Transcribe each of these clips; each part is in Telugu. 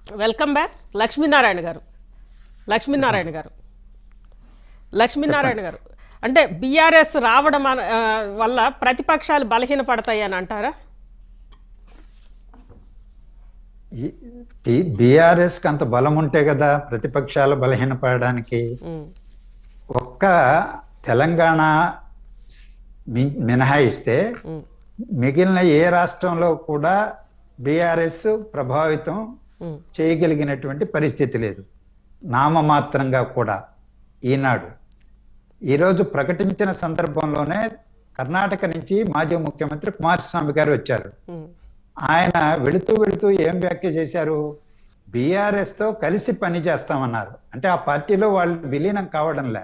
వెల్కమ్ బ్యాక్ లక్ష్మీనారాయణ గారు లక్ష్మీనారాయణ గారు లక్ష్మీనారాయణ గారు అంటే బీఆర్ఎస్ రావడం అన- ఆ, వల్ల ప్రతిపక్షాలు బలహీనపడతాయి అని అంటారా బీఆర్ఎస్ కి అంత బలం ఉంటే కదా ప్రతిపక్షాలు బలహీనపడడానికి ఉమ్, ఒక్క తెలంగాణ మి- మినహాయిస్తే ఉమ్, మిగిలిన ఏ రాష్ట్రంలో కూడా బీఆర్ఎస్ ప్రభావితం ఉమ్, చేయగలిగినటువంటి పరిస్థితి లేదు నామమాత్రంగా కూడా ఈనాడు ఈరోజు ప్రకటించిన సందర్భంలోనే కర్ణాటక నుంచి మాజీ ముఖ్యమంత్రి కుమారస్వామి గారు వచ్చారు ఉమ్, ఆయన వెళుతూ వెళుతూ ఏం వ్యాఖ్య చేశారు బీఆర్ఎస్ తో కలిసి పని చేస్తామన్నారు అంటే ఆ పార్టీలో వాళ్ళు విలీనం కావడంలే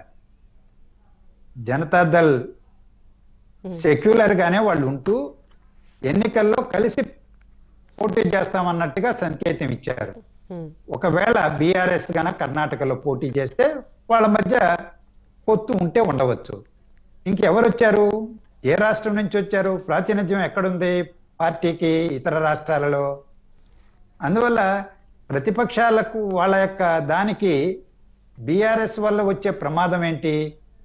జనతాదళ్ సెక్యులర్ గానే వాళ్ళు ఉంటూ ఎన్నికల్లో కలిసి పోటీ చేస్తామన్నట్టుగా సంకేతం ఇచ్చారు ఉమ్, ఒకవేళ బీఆర్ఎస్ గన కర్ణాటకలో పోటీ చేస్తే వాళ్ళ మధ్య పొత్తు ఉంటే ఉండవచ్చు ఇంకెవరు వచ్చారు ఏ రాష్ట్రం నుంచి వచ్చారు ప్రాతినిధ్యం ఎక్కడుంది పార్టీకి ఇతర రాష్ట్రాలలో అందువల్ల ప్రతిపక్షాలకు వాళ్ళ యొక్క దానికి బీఆర్ఎస్ వల్ల వచ్చే ప్రమాదం ఏంటి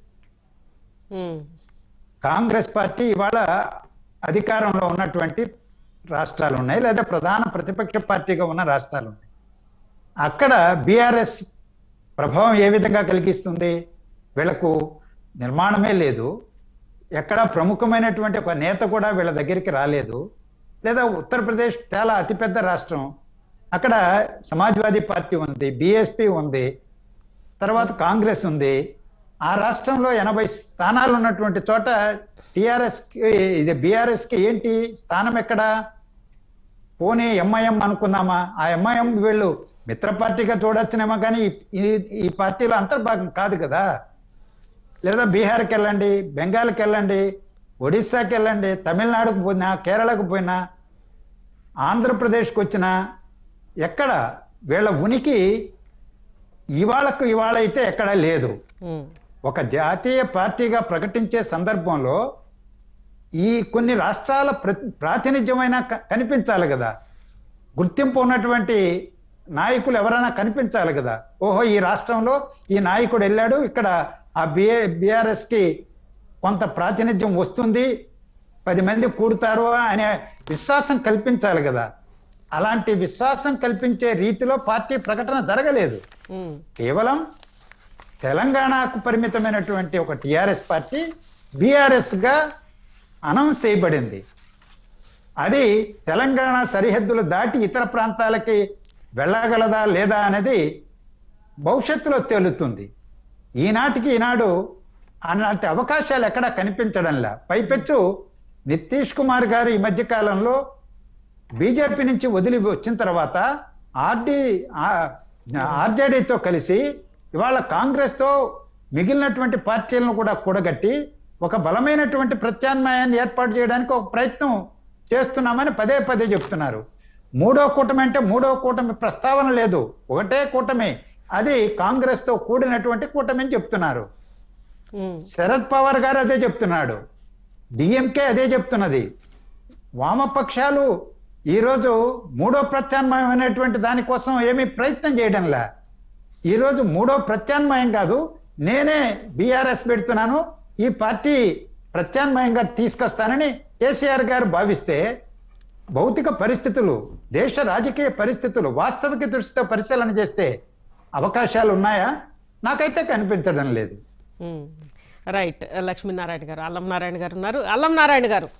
ఉమ్, కాంగ్రెస్ పార్టీ ఇవాళ అధికారంలో ఉన్నటువంటి రాష్ట్రాలు ఉన్నాయి లేదా ప్రధాన ప్రతిపక్ష పార్టీగా ఉన్న రాష్ట్రాలు ఉన్నాయి అక్కడ బీఆర్ఎస్ ప్రభావం ఏ విధంగా కలిగిస్తుంది వీళ్ళకు నిర్మాణమే లేదు ఎక్కడ ప్రముఖమైనటువంటి ఒక నేత కూడా వీళ్ళ దగ్గరికి రాలేదు లేదా ఉత్తరప్రదేశ్ చాలా అతిపెద్ద రాష్ట్రం అక్కడ సమాజ్వాదీ పార్టీ ఉంది బీఎస్పీ ఉంది తర్వాత కాంగ్రెస్ ఉంది ఆ రాష్ట్రంలో ఎనభై స్థానాలు ఉన్నటువంటి చోట టిఆర్ఎస్ ఇది బీఆర్ఎస్ కి ఏంటి స్థానం ఎక్కడ పోనీ ఎంఐఎం అనుకుందామా ఆ ఎంఐఎం వీళ్ళు మిత్ర పార్టీగా చూడొచ్చునేమో కానీ ఈ- ఈ పార్టీలో అంతర్భాగం కాదు కదా లేదా బీహార్కి వెళ్ళండి బెంగాల్కి వెళ్ళండి ఒడిస్సాకి వెళ్ళండి తమిళనాడుకు పోయినా కేరళకు పోయినా ఆంధ్రప్రదేశ్కి వచ్చినా ఎక్కడ వీళ్ళ ఉనికి ఇవాళకు ఇవాళ అయితే ఎక్కడ లేదు ఉమ్, ఒక జాతీయ పార్టీగా ప్రకటించే సందర్భంలో ఈ కొన్ని రాష్ట్రాల ప్ర- ప్రాతినిధ్యమైన క- కనిపించాలి కదా గుర్తింపు ఉన్నటువంటి నాయకులు ఎవరైనా కనిపించాలి కదా ఓహో ఈ రాష్ట్రంలో ఈ నాయకుడు వెళ్ళాడు ఇక్కడ ఆ బిఏ బీఆర్ఎస్కి కొంత ప్రాతినిధ్యం వస్తుంది పది మంది కూడతారు అనే విశ్వాసం కల్పించాలి కదా అలాంటి విశ్వాసం కల్పించే రీతిలో పార్టీ ప్రకటన జరగలేదు ఉమ్, కేవలం తెలంగాణకు పరిమితమైనటువంటి ఒక టిఆర్ఎస్ పార్టీ బీఆర్ఎస్ గా అనౌన్స్ చేయబడింది అది తెలంగాణ సరిహద్దులు దాటి ఇతర ప్రాంతాలకి వెళ్ళగలదా లేదా అనేది భవిష్యత్తులో తేలుతుంది ఈనాటికి ఈనాడు అలాంటి అవకాశాలు ఎక్కడా కనిపించడంలా పైపెచ్చు నితీష్ కుమార్ గారు ఈ మధ్య కాలంలో బీజేపీ నుంచి వదిలి వచ్చిన తర్వాత ఆర్డి ఆర్జేడీతో కలిసి ఇవాళ కాంగ్రెస్తో మిగిలినటువంటి పార్టీలను కూడా కూడగట్టి ఒక బలమైనటువంటి ప్రత్యామ్నాయాన్ని ఏర్పాటు చేయడానికి ఒక ప్రయత్నం చేస్తున్నామని పదే పదే చెప్తున్నారు మూడో కూటమి అంటే మూడో కూటమి ప్రస్తావన లేదు ఒకటే కూటమి అది కాంగ్రెస్తో కూడినటువంటి కూటమి అని చెప్తున్నారు ఉమ్, శరద్ పవార్ గారు అదే చెప్తున్నాడు డిఎంకే అదే చెప్తున్నది వామపక్షాలు ఈరోజు మూడో ప్రత్యామ్నాయమైనటువంటి దానికోసం ఏమీ ప్రయత్నం చేయడంలే ఈరోజు మూడో ప్రత్యామ్నాయం కాదు నేనే బీఆర్ఎస్ పెడుతున్నాను ఈ పార్టీ ప్రత్యామ్నాయంగా తీసుకొస్తానని కేసీఆర్ గారు భావిస్తే భౌతిక పరిస్థితులు దేశ రాజకీయ పరిస్థితులు వాస్తవిక దృష్టితో పరిశీలన చేస్తే అవకాశాలు ఉన్నాయా నాకైతే కనిపించడం లేదు ఉమ్. రైట్ లక్ష్మీనారాయణ గారు అల్లం నారాయణ గారు ఉన్నారు అల్లం నారాయణ గారు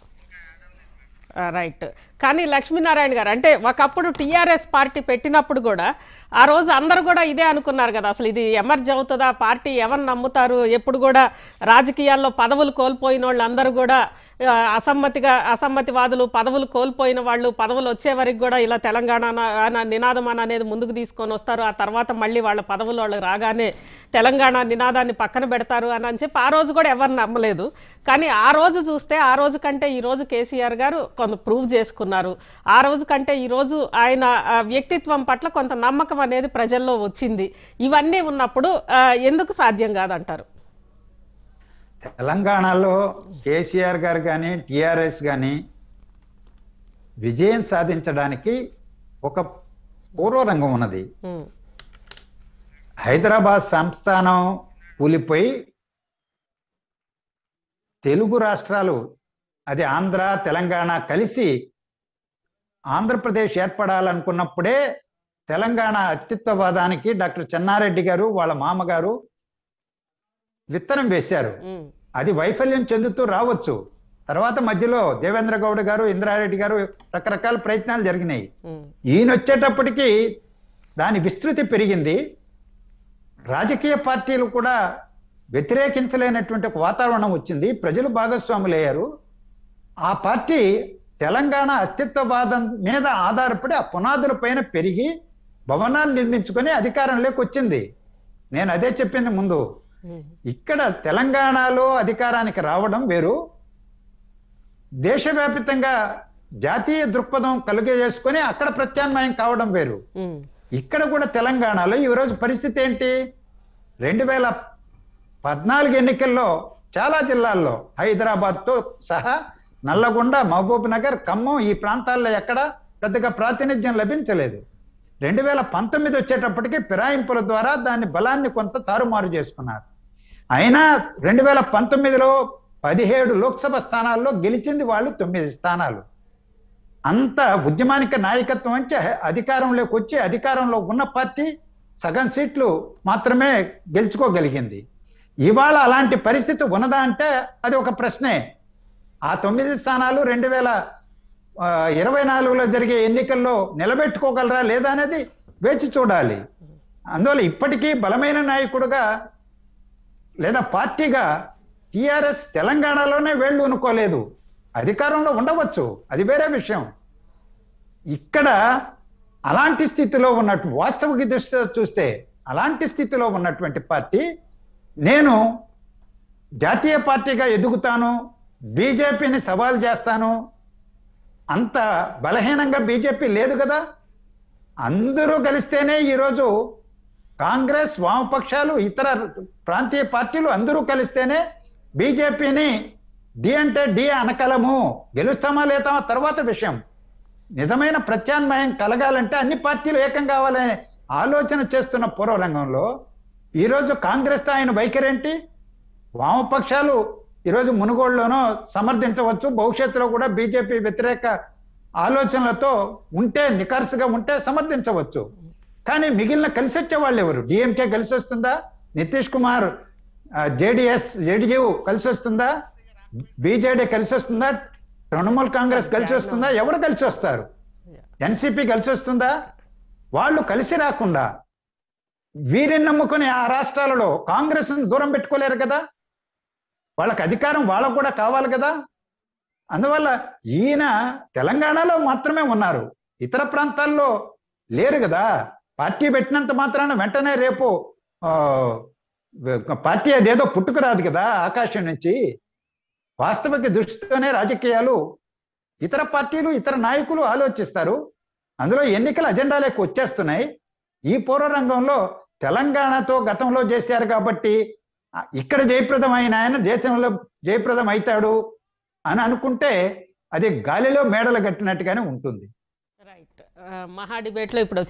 ఆ, రైట్ కానీ లక్ష్మీనారాయణ గారు అంటే ఒకప్పుడు టీఆర్ఎస్ పార్టీ పెట్టినప్పుడు కూడా ఆ రోజు అందరూ కూడా ఇదే అనుకున్నారు కదా అసలు ఇది ఎమర్జ్ అవుతుందా పార్టీ ఎవరు నమ్ముతారు ఎప్పుడు కూడా రాజకీయాల్లో పదవులు కోల్పోయిన వాళ్ళు అందరూ కూడా ఆ, అసమ్మతిగా అసమ్మతివాదులు పదవులు కోల్పోయిన వాళ్ళు పదవులు వచ్చే వరకు కూడా ఇలా తెలంగాణ అన- అన నినాదం అని అనేది ముందుకు తీసుకొని వస్తారు ఆ తర్వాత మళ్ళీ వాళ్ళ పదవులు వాళ్ళు రాగానే తెలంగాణ నినాదాన్ని పక్కన పెడతారు అని అని చెప్పి ఆ రోజు కూడా ఎవరు నమ్మలేదు కానీ ఆ రోజు చూస్తే ఆ రోజు కంటే ఈ రోజు కేసీఆర్ గారు కొంత ప్రూవ్ చేసుకున్నారు ఆ రోజు కంటే ఈ రోజు ఆయన ఆ, వ్యక్తిత్వం పట్ల కొంత నమ్మకం అనేది ప్రజల్లో వచ్చింది ఇవన్నీ ఉన్నప్పుడు ఆ, ఎందుకు సాధ్యం కాదంటారు తెలంగాణలో కేసీఆర్ గారు కానీ టిఆర్ఎస్ కానీ విజయం సాధించడానికి ఒక పూర్వరంగం ఉన్నది ఉమ్, హైదరాబాద్ సంస్థానం కూలిపోయి తెలుగు రాష్ట్రాలు అది ఆంధ్ర తెలంగాణ కలిసి ఆంధ్రప్రదేశ్ ఏర్పడాలనుకున్నప్పుడే తెలంగాణ అస్తిత్వవాదానికి డాక్టర్ చెన్నారెడ్డి గారు వాళ్ళ మామగారు విత్తనం వేశారు ఉమ్, అది వైఫల్యం చెందుతూ రావచ్చు తర్వాత మధ్యలో దేవేంద్ర గౌడ్ గారు ఇంద్రారెడ్డి గారు రకరకాల ప్రయత్నాలు జరిగినాయి ఉమ్, ఈయన వచ్చేటప్పటికి దాని విస్తృతి పెరిగింది రాజకీయ పార్టీలు కూడా వ్యతిరేకించలేనటువంటి ఒక వాతావరణం వచ్చింది ప్రజలు భాగస్వాములయ్యారు ఆ పార్టీ తెలంగాణ అస్తిత్వవాదం మీద ఆధారపడి ఆ పునాదుల పైన పెరిగి భవనాలు నిర్మించుకొని అధికారంలోకి వచ్చింది నేను అదే చెప్పింది ముందు ఉమ్, ఇక్కడ తెలంగాణలో అధికారానికి రావడం వేరు దేశవ్యాపితంగా జాతీయ దృక్పథం కలుగజేసుకొని అక్కడ ప్రత్యామ్నాయం కావడం వేరు ఉమ్, ఇక్కడ కూడా తెలంగాణలో ఈరోజు పరిస్థితి ఏంటి రెండు వేల పద్నాలుగు ఎన్నికల్లో చాలా జిల్లాల్లో హైదరాబాద్తో సహా నల్లగొండ మహబూబ్ నగర్ ఖమ్మం ఈ ప్రాంతాల్లో ఎక్కడ పెద్దగా ప్రాతినిధ్యం లభించలేదు రెండు వేల పంతొమ్మిది వచ్చేటప్పటికి ఫిరాయింపుల ద్వారా దాని బలాన్ని కొంత తారుమారు చేసుకున్నారు అయినా రెండు వేల పంతొమ్మిదిలో పదిహేడు లోక్సభ స్థానాల్లో గెలిచింది వాళ్ళు తొమ్మిది స్థానాలు అంత ఉద్యమానిక నాయకత్వం అంటే అధికారంలోకి వచ్చి అధికారంలో ఉన్న పార్టీ సగం సీట్లు మాత్రమే గెలుచుకోగలిగింది ఇవాళ అలాంటి పరిస్థితి ఉన్నదా అంటే అది ఒక ప్రశ్నే ఆ తొమ్మిది స్థానాలు రెండు వేల ఆ, ఇరవై నాలుగులో జరిగే ఎన్నికల్లో నిలబెట్టుకోగలరా లేదా అనేది వేచి చూడాలి అందువల్ల ఇప్పటికీ బలమైన నాయకుడుగా లేదా పార్టీగా టిఆర్ఎస్ తెలంగాణలోనే వేళ్ళు అనుకోలేదు అధికారంలో ఉండవచ్చు అది వేరే విషయం ఇక్కడ అలాంటి స్థితిలో ఉన్నట్టు వాస్తవిక దృష్టితో చూస్తే అలాంటి స్థితిలో ఉన్నటువంటి పార్టీ నేను జాతీయ పార్టీగా ఎదుగుతాను బీజేపీని సవాల్ చేస్తాను అంత బలహీనంగా బీజేపీ లేదు కదా అందరూ కలిస్తేనే ఈరోజు కాంగ్రెస్ వామపక్షాలు ఇతర ప్రాంతీయ పార్టీలు అందరూ కలిస్తేనే బీజేపీని డి అంటే డి అనకలము గెలుస్తామా లేతామా తర్వాత విషయం నిజమైన ప్రత్యామ్నాయం కలగాలంటే అన్ని పార్టీలు ఏకం కావాలనే ఆలోచన చేస్తున్న పూర్వరంగంలో ఈరోజు కాంగ్రెస్ ఆయన వైఖరేంటి వామపక్షాలు ఈరోజు మునుగోడులోనో సమర్థించవచ్చు భవిష్యత్తులో కూడా బీజేపీ వ్యతిరేక ఆలోచనలతో ఉంటే నిఖర్సుగా ఉంటే సమర్థించవచ్చు కానీ మిగిలిన కలిసి వచ్చే వాళ్ళు ఎవరు డిఎంకే కలిసి వస్తుందా నితీష్ కుమార్ జేడిఎస్ జేడియు కలిసి వస్తుందా బీజేడీ కలిసి వస్తుందా తృణమూల్ కాంగ్రెస్ కలిసి వస్తుందా ఎవరు కలిసి వస్తారు ఎన్సిపి కలిసి వస్తుందా వాళ్ళు కలిసి రాకుండా వీరిని నమ్ముకుని ఆ రాష్ట్రాలలో కాంగ్రెస్ దూరం పెట్టుకోలేరు కదా వాళ్ళకి అధికారం వాళ్ళకు కూడా కావాలి కదా అందువల్ల ఈయన తెలంగాణలో మాత్రమే ఉన్నారు ఇతర ప్రాంతాల్లో లేరు కదా పార్టీ పెట్టినంత మాత్రాన వెంటనే రేపు ఆ, పార్టీ అదేదో పుట్టుకురాదు కదా ఆకాశం నుంచి వాస్తవిక దృష్టితోనే రాజకీయాలు ఇతర పార్టీలు ఇతర నాయకులు ఆలోచిస్తారు అందులో ఎన్నికల అజెండాలకు వచ్చేస్తున్నాయి ఈ పూర్వరంగంలో తెలంగాణతో గతంలో చేశారు కాబట్టి ఆ, ఇక్కడ జయప్రదం అయిన ఆయన దేశంలో జయప్రదం అవుతాడు అని అనుకుంటే అది గాలిలో మేడలు కట్టినట్టుగానే ఉంటుంది రైట్ మహా డిబేట్లో ఇప్పుడు